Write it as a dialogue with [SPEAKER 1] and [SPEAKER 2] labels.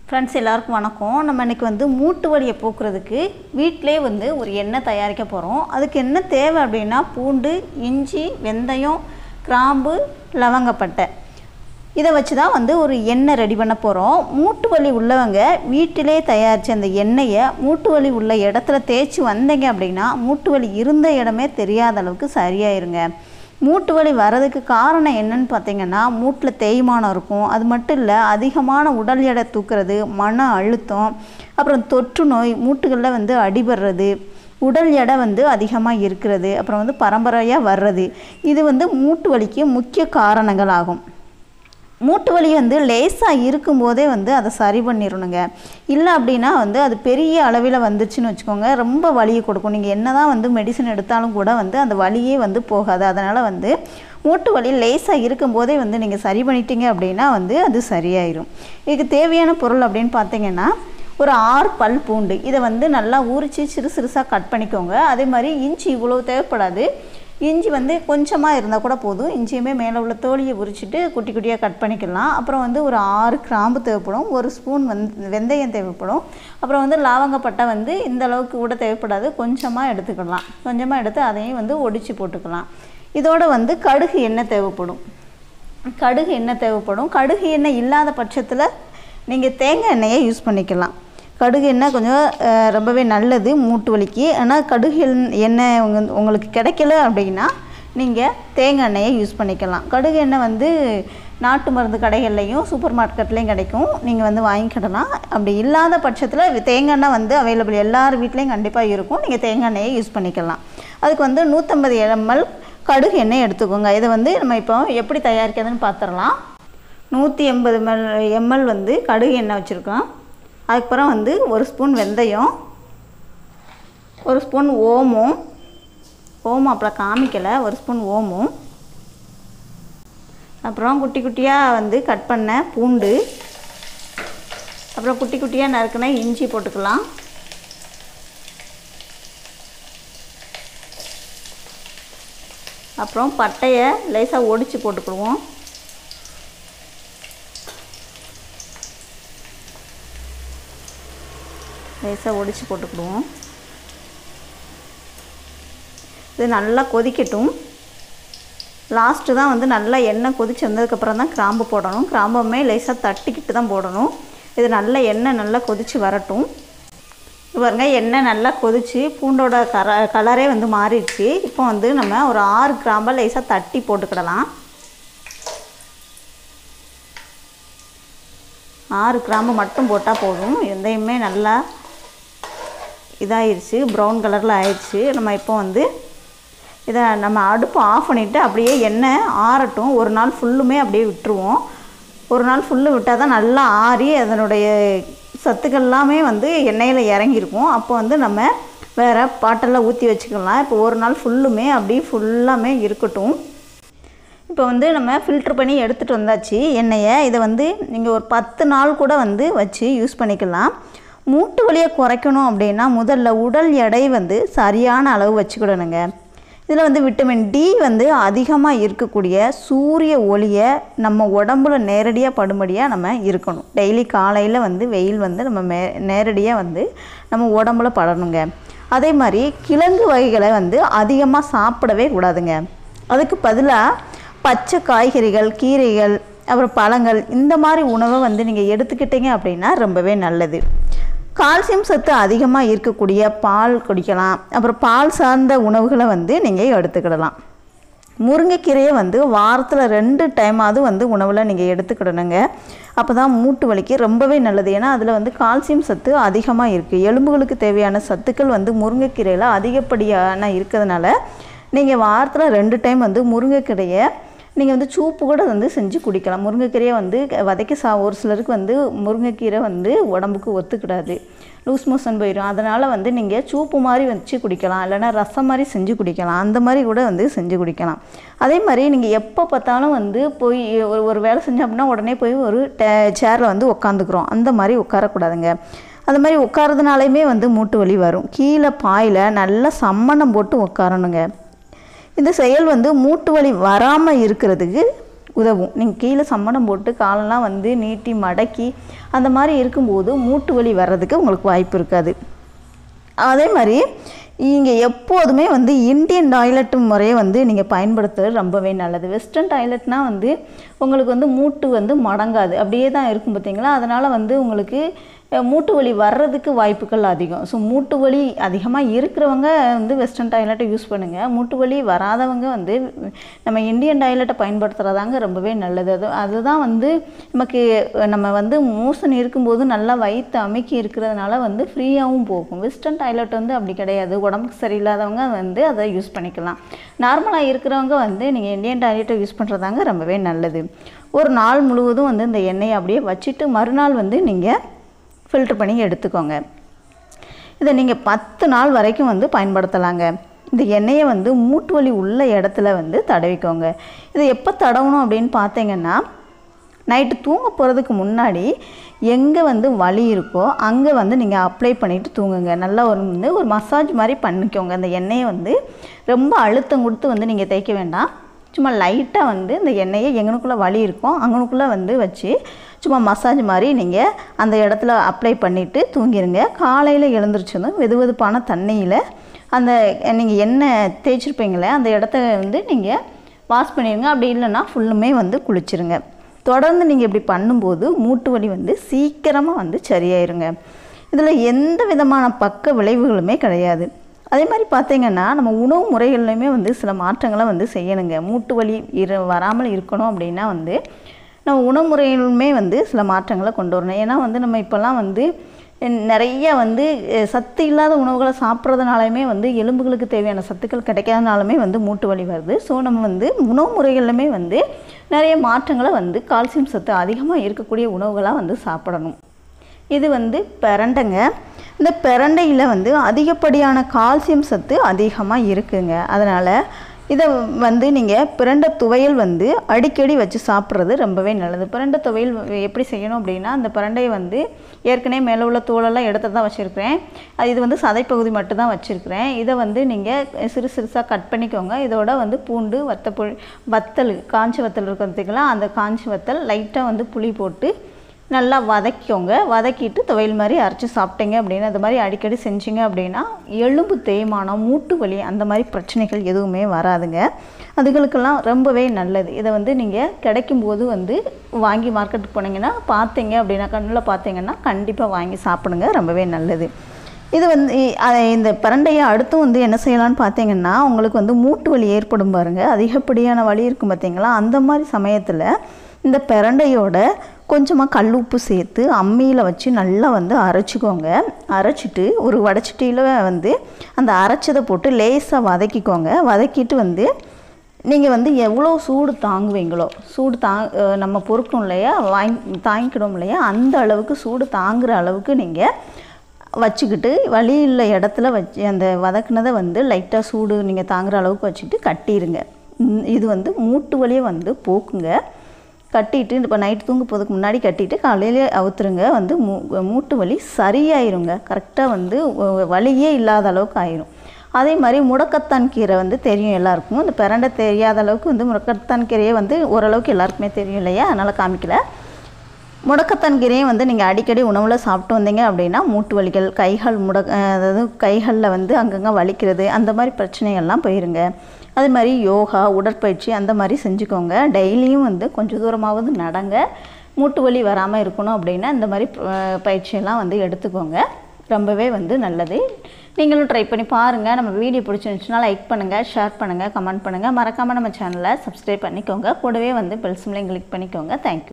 [SPEAKER 1] friends எல்லாருக்கும் வணக்கம் நம்ம இன்னைக்கு வந்து மூட்டு வலியை போக்குறதுக்கு வீட்டிலே வந்து ஒரு எண்ணெய் தயாரிக்க போகிறோம் அதுக்கு என்ன தேவை அப்படின்னா பூண்டு இஞ்சி வெந்தயம் கிராம்பு லவங்கப்பட்டை இதை வச்சு தான் வந்து ஒரு எண்ணெய் ரெடி பண்ண போகிறோம் மூட்டு வலி உள்ளவங்க வீட்டிலே தயாரித்த அந்த எண்ணெயை மூட்டு வலி உள்ள இடத்துல தேய்ச்சி வந்தீங்க அப்படின்னா மூட்டு வலி இருந்த இடமே தெரியாத அளவுக்கு சரியாயிருங்க மூட்டு வலி வர்றதுக்கு காரணம் என்னன்னு பார்த்தீங்கன்னா மூட்டில் தேய்மானம் இருக்கும் அது மட்டும் இல்லை அதிகமான உடல் எடை தூக்குறது மன அழுத்தம் அப்புறம் தொற்று நோய் மூட்டுகளில் வந்து அடிபடுறது உடல் எடை வந்து அதிகமாக இருக்கிறது அப்புறம் வந்து பரம்பரையாக வர்றது இது வந்து மூட்டு வலிக்கு முக்கிய காரணங்கள் ஆகும் மூட்டு வலி வந்து லேசாக இருக்கும்போதே வந்து அதை சரி பண்ணிடணுங்க இல்லை அப்படின்னா வந்து அது பெரிய அளவில் வந்துச்சுன்னு வச்சுக்கோங்க ரொம்ப வலியை கொடுக்கும் நீங்கள் என்ன தான் வந்து மெடிசன் எடுத்தாலும் கூட வந்து அந்த வலியே வந்து போகாது அதனால் வந்து மூட்டு வலி லேசாக இருக்கும்போதே வந்து நீங்கள் சரி பண்ணிட்டீங்க அப்படின்னா வந்து அது சரியாயிரும் இதுக்கு தேவையான பொருள் அப்படின்னு பார்த்தீங்கன்னா ஒரு ஆறு பல் பூண்டு இதை வந்து நல்லா உரித்து சிறு சிறுசாக கட் பண்ணிக்கோங்க அதே மாதிரி இஞ்சி இவ்வளோ தேவைப்படாது இஞ்சி வந்து கொஞ்சமாக இருந்தால் கூட போதும் இஞ்சியுமே மேலே உள்ள தோலியை உரிச்சிட்டு குட்டி குட்டியாக கட் பண்ணிக்கலாம் அப்புறம் வந்து ஒரு ஆறு கிராம்பு தேவைப்படும் ஒரு ஸ்பூன் வந்து வெந்தயம் தேவைப்படும் அப்புறம் வந்து லாவங்கப்பட்டை வந்து இந்த அளவுக்கு கூட தேவைப்படாது கொஞ்சமாக எடுத்துக்கலாம் கொஞ்சமாக எடுத்து அதையும் வந்து ஒடிச்சு போட்டுக்கலாம் இதோட வந்து கடுகு எண்ணெய் தேவைப்படும் கடுகு எண்ணெய் தேவைப்படும் கடுகு எண்ணெய் இல்லாத பட்சத்தில் நீங்கள் தேங்காய் எண்ணெயை யூஸ் பண்ணிக்கலாம் கடுகு எண்ணெய் கொஞ்சம் அஹ், ரொம்பவே நல்லது மூட்டு வலிக்கு ஆனால் கடுகு எண்- எண்ணெய் உங்க உங்களுக்கு கிடைக்கல அப்படின்னா நீங்கள் தேங்காய் எண்ணெயை யூஸ் பண்ணிக்கலாம் கடுகு எண்ணெய் வந்து நாட்டு மருந்து கடைகள்லையும் சூப்பர் மார்க்கெட்லேயும் கிடைக்கும் நீங்கள் வந்து வாங்கிக்கிடலாம் அப்படி இல்லாத பட்சத்தில் தேங்காய் எண்ணெய் வந்து அவைலபிள் எல்லார் வீட்லேயும் கண்டிப்பாக இருக்கும் நீங்கள் தேங்காய் எண்ணெயை யூஸ் பண்ணிக்கலாம் அதுக்கு வந்து நூற்றம்பது எம்எல் கடுகு எண்ணெய் எடுத்துக்கோங்க இதை வந்து நம்ம இப்போ எப்படி தயாரிக்கிறதுன்னு பார்த்துடலாம் நூற்றி எண்பது எம்எல் எம்எல் வந்து கடுகு எண்ணெய் வச்சுருக்கோம் அதுக்கப்புறம் வந்து ஒரு ஸ்பூன் வெந்தயம் ஒரு ஸ்பூன் ஓமம் ஓமம் அப்புறம் காமிக்கலை ஒரு ஸ்பூன் ஓமம் அப்புறம் குட்டி குட்டியாக வந்து கட் பண்ண பூண்டு அப்புறம் குட்டி குட்டியாக நறுக்குன இஞ்சி போட்டுக்கலாம் அப்புறம் பட்டையை லேசாக ஒடிச்சு போட்டுக்கிடுவோம் லேசாக ஒடிச்சு போட்டுக்கிடுவோம் இது நல்லா கொதிக்கட்டும் லாஸ்ட்டு தான் வந்து நல்லா எண்ணெய் கொதிச்சு வந்ததுக்கப்புறம் தான் கிராம்பு போடணும் கிராம்புமே லேசாக தட்டிக்கிட்டு தான் போடணும் இது நல்லா எண்ணெய் நல்லா கொதிச்சு வரட்டும் இது பாருங்க எண்ணெய் நல்லா கொதிச்சு பூண்டோட கர கலரே வந்து மாறிடுச்சு இப்போ வந்து நம்ம ஒரு ஆறு கிராம்பை லேசாக தட்டி போட்டுக்கிடலாம் ஆறு கிராம்பு மட்டும் போட்டால் போதும் எந்தையுமே நல்லா இதாயிருச்சு ப்ரௌன் கலரில் ஆயிடுச்சு நம்ம இப்போ வந்து இதை நம்ம அடுப்பு ஆஃப் பண்ணிவிட்டு அப்படியே எண்ணெய் ஆறட்டும் ஒரு நாள் ஃபுல்லுமே அப்படியே விட்டுருவோம் ஒரு நாள் ஃபுல்லு விட்டால் தான் நல்லா ஆறி அதனுடைய சத்துக்கள் எல்லாமே வந்து எண்ணெயில் இறங்கியிருக்கும் அப்போ வந்து நம்ம வேறு பாட்டெல்லாம் ஊற்றி வச்சுக்கலாம் இப்போ ஒரு நாள் ஃபுல்லுமே அப்படியே ஃபுல்லாமே இருக்கட்டும் இப்போ வந்து நம்ம ஃபில்ட்ரு பண்ணி எடுத்துகிட்டு வந்தாச்சு எண்ணெயை இதை வந்து நீங்கள் ஒரு பத்து நாள் கூட வந்து வச்சு யூஸ் பண்ணிக்கலாம் மூட்டு வலியை குறைக்கணும் அப்படின்னா முதல்ல உடல் எடை வந்து சரியான அளவு வச்சுக்கிடணுங்க இதில் வந்து விட்டமின் டி வந்து அதிகமாக இருக்கக்கூடிய சூரிய ஒளியை நம்ம உடம்புல நேரடியாக படும்படியாக நம்ம இருக்கணும் டெய்லி காலையில் வந்து வெயில் வந்து நம்ம மே நேரடியாக வந்து நம்ம உடம்புல படணுங்க அதே மாதிரி கிழங்கு வகைகளை வந்து அதிகமாக சாப்பிடவே கூடாதுங்க அதுக்கு பதிலாக பச்சை காய்கறிகள் கீரைகள் அப்புறம் பழங்கள் இந்த மாதிரி உணவை வந்து நீங்கள் எடுத்துக்கிட்டீங்க அப்படின்னா ரொம்பவே நல்லது கால்சியம் சத்து அதிகமாக இருக்கக்கூடிய பால் குடிக்கலாம் அப்புறம் பால் சார்ந்த உணவுகளை வந்து நீங்கள் எடுத்துக்கிடலாம் முருங்கைக்கீரையை வந்து வாரத்தில் ரெண்டு டைமாவது வந்து உணவில் நீங்கள் எடுத்துக்கிடணுங்க அப்போ தான் மூட்டு வலிக்கு ரொம்பவே நல்லது ஏன்னா அதில் வந்து கால்சியம் சத்து அதிகமாக இருக்குது எலும்புகளுக்கு தேவையான சத்துக்கள் வந்து முருங்கைக்கீரையில் அதிகப்படியான இருக்கிறதுனால நீங்கள் வாரத்தில் ரெண்டு டைம் வந்து முருங்கைக்கீரையை நீங்கள் வந்து சூப்பு கூட வந்து செஞ்சு குடிக்கலாம் முருங்கைக்கீரையை வந்து வதக்கி சா ஒரு சிலருக்கு வந்து முருங்கைக்கீரை வந்து உடம்புக்கு ஒத்துக்கிடாது லூஸ் மோஷன் போயிடும் அதனால் வந்து நீங்கள் சூப்பு மாதிரி வச்சு குடிக்கலாம் இல்லைன்னா ரசம் மாதிரி செஞ்சு குடிக்கலாம் அந்த மாதிரி கூட வந்து செஞ்சு குடிக்கலாம் அதே மாதிரி நீங்கள் எப்போ பார்த்தாலும் வந்து போய் ஒரு ஒரு வேலை செஞ்சோம் அப்படின்னா உடனே போய் ஒரு சேரில் வந்து உட்காந்துக்கிறோம் அந்த மாதிரி உட்காரக்கூடாதுங்க அந்த மாதிரி உட்காரதுனாலையுமே வந்து மூட்டு வலி வரும் கீழே பாயில் நல்லா சம்மணம் போட்டு உட்காரணுங்க இந்த செயல் வந்து மூட்டு வலி வராமல் இருக்கிறதுக்கு உதவும் நீங்கள் கீழே சம்மணம் போட்டு காலெல்லாம் வந்து நீட்டி மடக்கி அந்த மாதிரி இருக்கும்போது மூட்டு வலி வர்றதுக்கு உங்களுக்கு வாய்ப்பு இருக்காது அதே மாதிரி இங்கே எப்போதுமே வந்து இந்தியன் டாய்லெட் முறையை வந்து நீங்கள் பயன்படுத்துறது ரொம்பவே நல்லது வெஸ்டர்ன் டாய்லெட்னால் வந்து உங்களுக்கு வந்து மூட்டு வந்து மடங்காது அப்படியே தான் இருக்கும் பார்த்தீங்களா அதனால் வந்து உங்களுக்கு அஹ், மூட்டு வலி வர்றதுக்கு வாய்ப்புகள் அதிகம் ஸோ மூட்டு வலி அதிகமாக இருக்கிறவங்க வந்து வெஸ்டர்ன் டாய்லெட்டை யூஸ் பண்ணுங்கள் மூட்டு வலி வராதவங்க வந்து நம்ம இந்தியன் டாய்லெட்டை பயன்படுத்துகிறதாங்க ரொம்பவே நல்லது அது அதுதான் வந்து நமக்கு அஹ், நம்ம வந்து மோஷன் இருக்கும்போது நல்லா வயிற்று அமைக்கி இருக்கிறதுனால வந்து ஃப்ரீயாகவும் போகும் வெஸ்டர்ன் டாய்லெட் வந்து அப்படி கிடையாது உடம்புக்கு சரியில்லாதவங்க வந்து அதை யூஸ் பண்ணிக்கலாம் நார்மலாக இருக்கிறவங்க வந்து நீங்கள் இந்தியன் டாய்லெட்டை யூஸ் பண்ணுறதாங்க ரொம்பவே நல்லது ஒரு நாள் முழுவதும் வந்து இந்த எண்ணெயை அப்படியே வச்சுட்டு மறுநாள் வந்து நீங்கள் ஃபில்டர் பண்ணி எடுத்துக்கோங்க இதை நீங்கள் பத்து நாள் வரைக்கும் வந்து பயன்படுத்தலாங்க இந்த எண்ணெயை வந்து மூட்டு வலி உள்ள இடத்துல வந்து தடவிக்கோங்க இதை எப்போ தடவணும் அப்படின்னு பார்த்தீங்கன்னா நைட்டு தூங்க போகிறதுக்கு முன்னாடி எங்கே வந்து வலி இருக்கோ அங்கே வந்து நீங்கள் அப்ளை பண்ணிவிட்டு தூங்குங்க நல்லா ஒரு வந்து ஒரு மசாஜ் மாதிரி பண்ணிக்கோங்க அந்த எண்ணெயை வந்து ரொம்ப அழுத்தம் கொடுத்து வந்து நீங்கள் தேய்க்க வேண்டாம் சும்மா லைட்டாக வந்து இந்த எண்ணெயை எங்கனுக்குள்ளே வலி இருக்கும் அங்கனுக்குள்ளே வந்து வச்சு சும்மா மசாஜ் மாதிரி நீங்கள் அந்த இடத்துல அப்ளை பண்ணிவிட்டு தூங்கிடுங்க காலையில் எழுந்திரிச்சதும் வெது வெதுப்பான தண்ணியில் அந்த நீங்கள் எண்ணெய் தேய்ச்சிருப்பீங்களே அந்த இடத்த வந்து நீங்கள் வாஷ் பண்ணிடுங்க அப்படி இல்லைன்னா ஃபுல்லுமே வந்து குளிச்சிருங்க தொடர்ந்து நீங்கள் இப்படி பண்ணும்போது மூட்டு வலி வந்து சீக்கிரமாக வந்து சரியாயிருங்க இதில் எந்த விதமான பக்க விளைவுகளுமே கிடையாது அதே மாதிரி பார்த்தீங்கன்னா நம்ம உணவு முறைகள்லையுமே வந்து சில மாற்றங்களை வந்து செய்யணுங்க மூட்டு வலி இரு வராமல் இருக்கணும் அப்படின்னா வந்து நம்ம உணவு முறையிலுமே வந்து சில மாற்றங்களை கொண்டு வரணும் ஏன்னா வந்து நம்ம இப்போல்லாம் வந்து நிறைய வந்து அஹ், சத்து இல்லாத உணவுகளை சாப்பிட்றதுனாலுமே வந்து எலும்புகளுக்கு தேவையான சத்துக்கள் கிடைக்காதனாலுமே வந்து மூட்டு வலி வருது ஸோ நம்ம வந்து உணவு முறைகள்லையுமே வந்து நிறைய மாற்றங்களை வந்து கால்சியம் சத்து அதிகமாக இருக்கக்கூடிய உணவுகளாக வந்து சாப்பிடணும் இது வந்து பிரண்டைங்க இந்த பிரண்டையில் வந்து அதிகப்படியான கால்சியம் சத்து அதிகமாக இருக்குங்க அதனால் இதை வந்து நீங்கள் பிரண்டை துவையல் வந்து அடிக்கடி வச்சு சாப்பிட்றது ரொம்பவே நல்லது பிரண்டை துவையல் எப்படி செய்யணும் அப்படின்னா அந்த பிரண்டையை வந்து ஏற்கனவே மேலே உள்ள தோலெல்லாம் எடுத்து தான் வச்சுருக்கிறேன் அது இது வந்து சதைப்பகுதி மட்டும் தான் வச்சுருக்கிறேன் இதை வந்து நீங்கள் சிறு சிறுசாக கட் பண்ணிக்கோங்க இதோட வந்து பூண்டு வத்தப்புளி வத்தல் காஞ்சி வத்தல் இருக்கிறதுக்குல அந்த காஞ்சி வத்தல் லைட்டாக வந்து புளி போட்டு நல்லா வதக்கிக்கோங்க வதக்கிட்டு துவையல் மாதிரி அரைச்சி சாப்பிட்டீங்க அப்படின்னு அது மாதிரி அடிக்கடி செஞ்சீங்க அப்படின்னா எலும்பு தேய்மானம் மூட்டு வலி அந்த மாதிரி பிரச்சனைகள் எதுவுமே வராதுங்க அதுகளுக்கெல்லாம் ரொம்பவே நல்லது இதை வந்து நீங்கள் கிடைக்கும்போது வந்து வாங்கி மார்க்கெட்டுக்கு போனீங்கன்னா பார்த்தீங்க அப்படின்னா கண்ணில் பார்த்தீங்கன்னா கண்டிப்பாக வாங்கி சாப்பிடுங்க ரொம்பவே நல்லது இது வந்து இ- அ- இந்த பிரண்டையை அடுத்தும் வந்து என்ன செய்யலாம்னு பார்த்தீங்கன்னா உங்களுக்கு வந்து மூட்டு வலி ஏற்படும் பாருங்க அதிகப்படியான வலி இருக்கும் பார்த்தீங்களா அந்த மாதிரி சமயத்தில் இந்த பிரண்டையோட கொஞ்சமாக கல் உப்பு சேர்த்து அம்மியில் வச்சு நல்லா வந்து அரைச்சிக்கோங்க அரைச்சிட்டு ஒரு வடச்சட்டியில் வந்து அந்த அரைச்சதை போட்டு லேசாக வதக்கிக்கோங்க வதக்கிட்டு வந்து நீங்கள் வந்து எவ்வளோ சூடு தாங்குவீங்களோ சூடு தா அஹ் நம்ம பொறுக்கும் இல்லையா வாங்கி தாங்கிக்கிடும் இல்லையா அந்த அளவுக்கு சூடு தாங்குற அளவுக்கு நீங்கள் வச்சுக்கிட்டு வலி உள்ள இடத்துல வச்சு அந்த வதக்குனதை வந்து லைட்டாக சூடு நீங்கள் தாங்குற அளவுக்கு வச்சுட்டு கட்டிடுங்க ம், இது வந்து மூட்டு வலியை வந்து போக்குங்க கட்டிட்டு இப்போ நைட் தூங்க போகிறதுக்கு முன்னாடி கட்டிட்டு காலையிலே அவுத்துருங்க வந்து மூ மூட்டு வலி சரியாயிருங்க கரெக்டாக வந்து வ- வலியே இல்லாத அளவுக்கு ஆயிரும் அதே மாதிரி முடக்கத்தான் கீரை வந்து தெரியும் எல்லாருக்கும் இந்த பிரண்டை தெரியாத அளவுக்கு வந்து முடக்கத்தான் கீரையே வந்து ஓரளவுக்கு எல்லாருக்குமே தெரியும் இல்லையா அதனால் காமிக்கல முடக்கத்தான் கீரையும் வந்து நீங்கள் அடிக்கடி உணவில் சாப்பிட்டு வந்தீங்க அப்படின்னா மூட்டு வலிகள் கைகள் முட அஹ் அதாவது கைகளில் வந்து அங்கங்கே வலிக்கிறது அந்த மாதிரி பிரச்சனைகள்லாம் போயிருங்க அதே மாதிரி யோகா உடற்பயிற்சி அந்த மாதிரி செஞ்சுக்கோங்க டெய்லியும் வந்து கொஞ்சம் தூரமாவது நடங்க மூட்டு வலி வராமல் இருக்கணும் அப்படின்னா இந்த மாதிரி அஹ், பயிற்சியெல்லாம் வந்து எடுத்துக்கோங்க ரொம்பவே வந்து நல்லது நீங்களும் ட்ரை பண்ணி பாருங்கள் நம்ம வீடியோ பிடிச்சிருந்துச்சுன்னா லைக் பண்ணுங்கள் ஷேர் பண்ணுங்கள் கமெண்ட் பண்ணுங்கள் மறக்காமல் நம்ம சேனலை சப்ஸ்கிரைப் பண்ணிக்கோங்க கூடவே வந்து பெல் சிம்லையும் கிளிக் பண்ணிக்கோங்க தேங்க்யூ